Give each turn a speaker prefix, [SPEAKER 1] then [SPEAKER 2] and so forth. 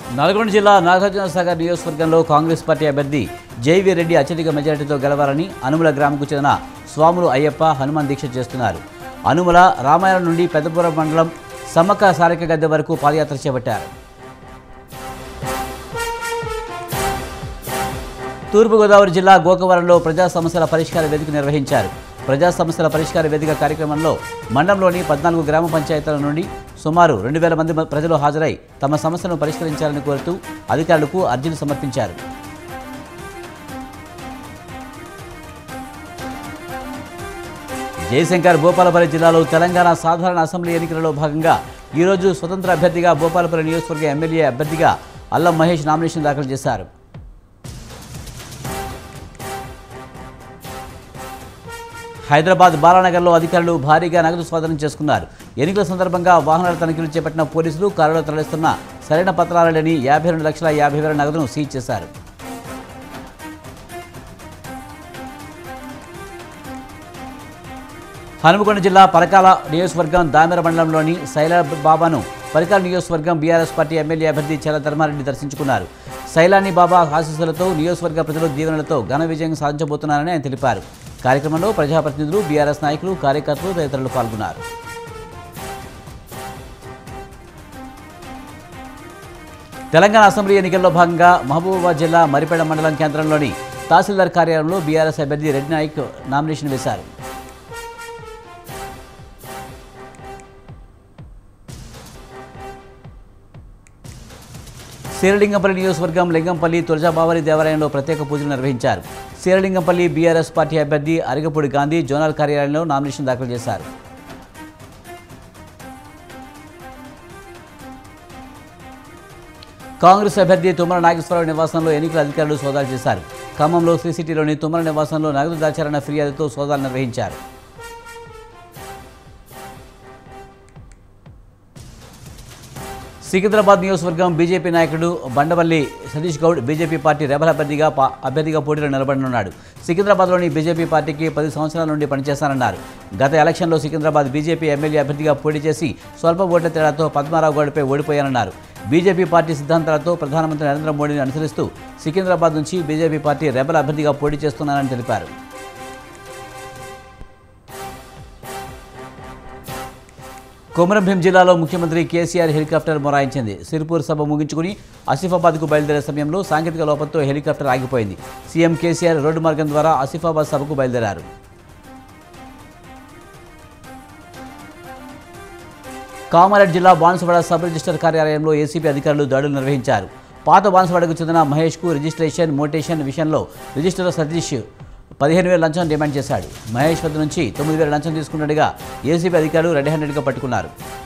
[SPEAKER 1] నల్గొండ జిల్లా నాగార్జున సాగర్ నియోజకవర్గంలో కాంగ్రెస్ పార్టీ అభ్యర్థి జైవీ రెడ్డి అత్యధిక మెజారిటీతో గెలవాలని అనుముల గ్రామంకు చెందిన స్వాములు అయ్యప్ప హనుమాన్ దీక్ష చేస్తున్నారు అనుముల రామాయణం నుండి పెద్దపురం మండలం సమ్మక్క సారిక గద్దె వరకు పాదయాత్ర చేపట్టారు తూర్పుగోదావరి జిల్లా గోకవరంలో ప్రజా సమస్యల పరిష్కార వేదిక నిర్వహించారు ప్రజా సమస్యల పరిష్కార వేదిక కార్యక్రమంలో మండలంలోని పద్నాలుగు గ్రామ పంచాయతీల నుండి సుమారు రెండు వేల మంది ప్రజలు హాజరై తమ సమస్యలను పరిష్కరించాలని కోరుతూ అధికారులకు అర్జీలు సమర్పించారు జయశంకర్ భూపాలపల్లి జిల్లాలో తెలంగాణ సాధారణ అసెంబ్లీ ఎన్నికలలో భాగంగా ఈరోజు స్వతంత్ర అభ్యర్థిగా భూపాలపల్లి నియోజకవర్గ ఎమ్మెల్యే అభ్యర్థిగా అల్లం మహేష్ నామినేషన్ దాఖలు చేశారు హైదరాబాద్ బాలానగర్లో అధికారులు భారీగా నగదు స్వాధీనం చేసుకున్నారు ఎన్నికల సందర్భంగా వాహనాల తనిఖీలు చేపట్టిన పోలీసులు కారులో తరలిస్తున్న సరైన పత్రాలు లేని యాభై రెండు లక్షల యాభై వేల నగదును సీజ్ చేశారు హనుమకొండ జిల్లా పరకాల నియోజకవర్గం దామెర మండలంలోని శైలా బాబాను పరకాల నియోజకవర్గం బీఆర్ఎస్ పార్టీ ఎమ్మెల్యే అభ్యర్థి చల ధర్మారెడ్డి దర్శించుకున్నారు శైలాని బాబా ఆశీస్సులతో నియోజకవర్గ ప్రజలు దీవెనలతో ఘన విజయం సాధించబోతున్నారని ఆయన తెలిపారు కార్యక్రమంలో ప్రజాప్రతినిధులు బీఆర్ఎస్ నాయకులు కార్యకర్తలు తదితరులు పాల్గొన్నారు తెలంగాణ అసెంబ్లీ ఎన్నికల్లో భాగంగా మహబూబాబాద్ జిల్లా మరిపేడ మండలం కేంద్రంలోని తహసీల్దార్ కార్యాలయంలో బీఆర్ఎస్ అభ్యర్థి రెడ్డి నాయక్ నామినేషన్ వేశారు శీరలింగంపల్లి నియోజకవర్గం లింగంపల్లి తులజాబావరి దేవాలయంలో ప్రత్యేక పూజలు నిర్వహించారు శీరలింగంపల్లి బీఆర్ఎస్ పార్టీ అభ్యర్థి అరిగపూడి గాంధీ జోనల్ కార్యాలయంలో నామినేషన్ దాఖలు చేశారు కాంగ్రెస్ అభ్యర్థి తుమ్మల నాగేశ్వరరావు నివాసంలో ఎన్నికల అధికారులు సోదాలు చేశారు ఖమ్మంలో సీసీటీలోని తుమ్మల నివాసంలో నగదు దాచారన్న ఫిర్యాదుతో సోదాలు నిర్వహించారు సికింద్రాబాద్ నియోజకవర్గం బీజేపీ నాయకుడు Bandavalli Satish Goud BJP party rebel అభ్యర్థిగా పా- అభ్యర్థిగా పోటీలో నిలబడనున్నాడు సికింద్రాబాద్లోని బీజేపీ పార్టీకి పది సంవత్సరాల నుండి పనిచేస్తానన్నారు గత ఎలక్షన్లో సికింద్రాబాద్ బీజేపీ ఎమ్మెల్యే అభ్యర్థిగా పోటీ చేసి స్వల్ప ఓట్ల తేడాతో పద్మారావు గౌడ్పై ఓడిపోయానన్నారు బీజేపీ పార్టీ సిద్ధాంతాలతో ప్రధానమంత్రి నరేంద్ర మోడీని అనుసరిస్తూ సికింద్రాబాద్ నుంచి బీజేపీ పార్టీ రెబల్ అభ్యర్థిగా పోటీ చేస్తున్నానని తెలిపారు కొమరంభీం జిల్లాలో ముఖ్యమంత్రి కేసీఆర్ హెలికాప్టర్ మొరాయించింది సిరిపూర్ సభ ముగించుకుని ఆసిఫాబాద్కు బయలుదేరే సమయంలో సాంకేతిక లోపంతో హెలికాప్టర్ ఆగిపోయింది సీఎం కేసీఆర్ రోడ్డు మార్గం ద్వారా ఆసిఫాబాద్ సభకు బయలుదేరారు కామారెడ్డి జిల్లా బాన్సువాడ సబ్ రిజిస్టర్ కార్యాలయంలో ఏసీపీ అధికారులు దాడులు నిర్వహించారు పాత బాన్సువాడకు చెందిన మహేష్కు రిజిస్ట్రేషన్ మోటేషన్ విషయంలో రిజిస్టర్ సతీష్ పదిహేను వేల లంచం డిమాండ్ చేశాడు మహేష్ వద్ద నుంచి తొమ్మిది వేల లంచం తీసుకున్నట్టుగా ఏసీబీ అధికారులు రెడ్ హ్యాండెడ్గా పట్టుకున్నారు